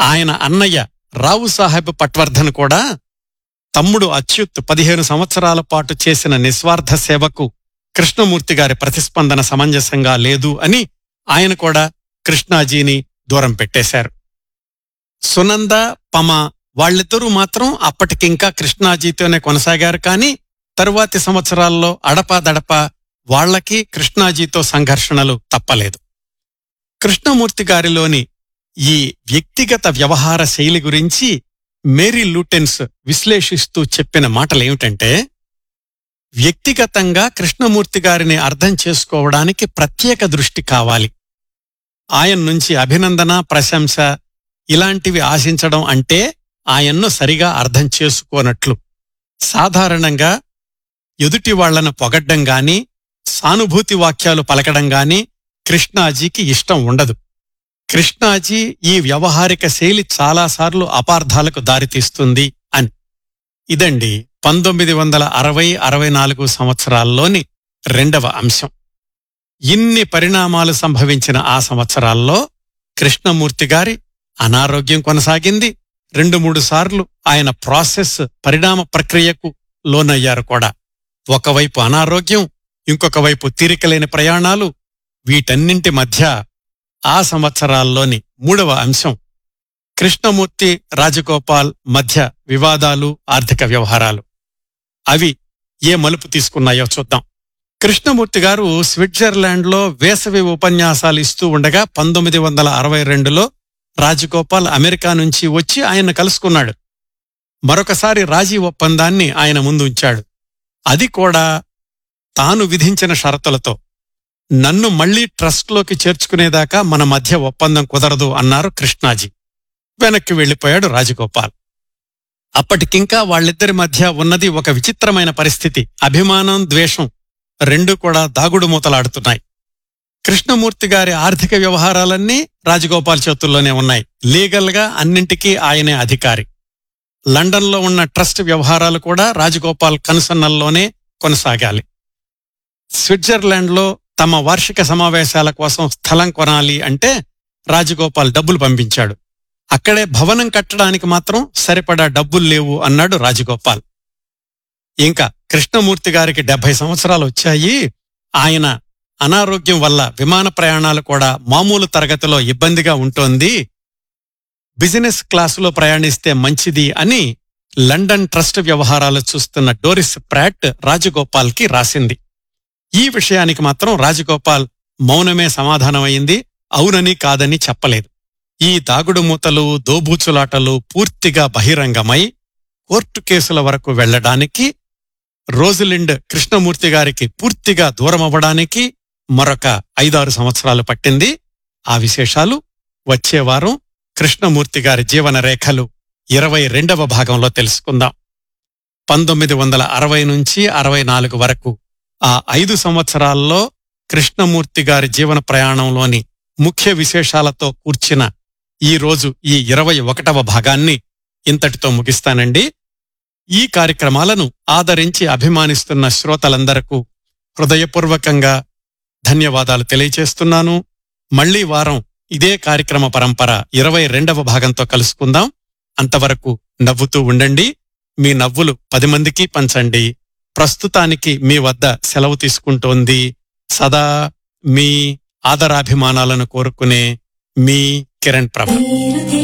ఆయన అన్నయ్య రావు సాహెబ్ పట్వర్ధన్ కూడా తమ్ముడు అచ్యుత్ పదిహేను సంవత్సరాల పాటు చేసిన నిస్వార్థ సేవకు కృష్ణమూర్తి గారి ప్రతిస్పందన సమంజసంగా లేదు అని ఆయన కూడా కృష్ణాజీని దూరం పెట్టేశారు సునంద పమ వాళ్ళిద్దరూ మాత్రం అప్పటికింకా కృష్ణాజీతోనే కొనసాగారు కానీ తరువాతి సంవత్సరాల్లో అడపాదడపా వాళ్లకి కృష్ణాజీతో సంఘర్షణలు తప్పలేదు కృష్ణమూర్తి గారిలోని ఈ వ్యక్తిగత వ్యవహార శైలి గురించి మేరీ లూటెన్స్ విశ్లేషిస్తూ చెప్పిన మాటలేమిటంటే వ్యక్తిగతంగా కృష్ణమూర్తి గారిని అర్థం చేసుకోవడానికి ప్రత్యేక దృష్టి కావాలి ఆయన నుంచి అభినందన ప్రశంస ఇలాంటివి ఆశించడం అంటే ఆయన్ను సరిగా అర్థం చేసుకోనట్లు సాధారణంగా ఎదుటి వాళ్లను పొగడ్డం గాని సానుభూతి వాక్యాలు పలకడం గాని కృష్ణాజీకి ఇష్టం ఉండదు కృష్ణాజీ ఈ వ్యవహారిక శైలి చాలాసార్లు అపార్థాలకు దారితీస్తుంది అని ఇదండి పంతొమ్మిది వందల అరవై అరవై నాలుగు సంవత్సరాల్లోని రెండవ అంశం ఇన్ని పరిణామాలు సంభవించిన ఆ సంవత్సరాల్లో కృష్ణమూర్తి గారి అనారోగ్యం కొనసాగింది రెండు మూడు సార్లు ఆయన ప్రాసెస్ పరిణామ ప్రక్రియకు లోనయ్యారు కూడా ఒకవైపు అనారోగ్యం ఇంకొక వైపు తీరికలేని ప్రయాణాలు వీటన్నింటి మధ్య ఆ సంవత్సరాల్లోని మూడవ అంశం కృష్ణమూర్తి రాజగోపాల్ మధ్య వివాదాలు ఆర్థిక వ్యవహారాలు అవి ఏ మలుపు తీసుకున్నాయో చూద్దాం కృష్ణమూర్తి గారు స్విట్జర్లాండ్లో వేసవి ఉపన్యాసాలు ఇస్తూ ఉండగా పంతొమ్మిది వందల అరవై రెండులో రాజగోపాల్ అమెరికా నుంచి వచ్చి ఆయన కలుసుకున్నాడు మరొకసారి రాజీ ఒప్పందాన్ని ఆయన ముందు ఉంచాడు అది కూడా తాను విధించిన షరతులతో నన్ను మళ్లీ ట్రస్ట్లోకి చేర్చుకునేదాకా మన మధ్య ఒప్పందం కుదరదు అన్నారు కృష్ణాజీ వెనక్కి వెళ్లిపోయాడు రాజగోపాల్ అప్పటికింకా వాళ్ళిద్దరి మధ్య ఉన్నది ఒక విచిత్రమైన పరిస్థితి అభిమానం ద్వేషం రెండూ కూడా దాగుడు మూతలాడుతున్నాయి కృష్ణమూర్తి గారి ఆర్థిక వ్యవహారాలన్నీ రాజగోపాల్ చేతుల్లోనే ఉన్నాయి లీగల్గా అన్నింటికీ ఆయనే అధికారి లండన్లో ఉన్న ట్రస్ట్ వ్యవహారాలు కూడా రాజగోపాల్ కనుసన్నల్లోనే కొనసాగాలి స్విట్జర్లాండ్లో తమ వార్షిక సమావేశాల కోసం స్థలం కొనాలి అంటే రాజగోపాల్ డబ్బులు పంపించాడు అక్కడే భవనం కట్టడానికి మాత్రం సరిపడా డబ్బులు లేవు అన్నాడు రాజగోపాల్ ఇంకా కృష్ణమూర్తి గారికి డెబ్బై సంవత్సరాలు వచ్చాయి ఆయన అనారోగ్యం వల్ల విమాన ప్రయాణాలు కూడా మామూలు తరగతిలో ఇబ్బందిగా ఉంటోంది బిజినెస్ క్లాసులో ప్రయాణిస్తే మంచిది అని లండన్ ట్రస్ట్ వ్యవహారాలు చూస్తున్న డోరిస్ ప్రాట్ రాజగోపాల్కి రాసింది ఈ విషయానికి మాత్రం రాజగోపాల్ మౌనమే సమాధానమైంది అవునని కాదని చెప్పలేదు ఈ దాగుడు మూతలు దోబూచులాటలు పూర్తిగా బహిరంగమై కోర్టు కేసుల వరకు వెళ్లడానికి రోజులిండ్ కృష్ణమూర్తి గారికి పూర్తిగా దూరమవ్వడానికి మరొక ఐదారు సంవత్సరాలు పట్టింది ఆ విశేషాలు వచ్చే వారం కృష్ణమూర్తి గారి జీవన రేఖలు ఇరవై రెండవ భాగంలో తెలుసుకుందాం పంతొమ్మిది వందల అరవై నుంచి అరవై నాలుగు వరకు ఆ ఐదు సంవత్సరాల్లో కృష్ణమూర్తి గారి జీవన ప్రయాణంలోని ముఖ్య విశేషాలతో కూర్చిన ఈ రోజు ఈ ఇరవై ఒకటవ భాగాన్ని ఇంతటితో ముగిస్తానండి ఈ కార్యక్రమాలను ఆదరించి అభిమానిస్తున్న శ్రోతలందరకు హృదయపూర్వకంగా ధన్యవాదాలు తెలియచేస్తున్నాను మళ్లీ వారం ఇదే కార్యక్రమ పరంపర ఇరవై రెండవ భాగంతో కలుసుకుందాం అంతవరకు నవ్వుతూ ఉండండి మీ నవ్వులు పది మందికి పంచండి ప్రస్తుతానికి మీ వద్ద సెలవు తీసుకుంటోంది సదా మీ ఆదరాభిమానాలను కోరుకునే మీ కిరణ్ ప్రభ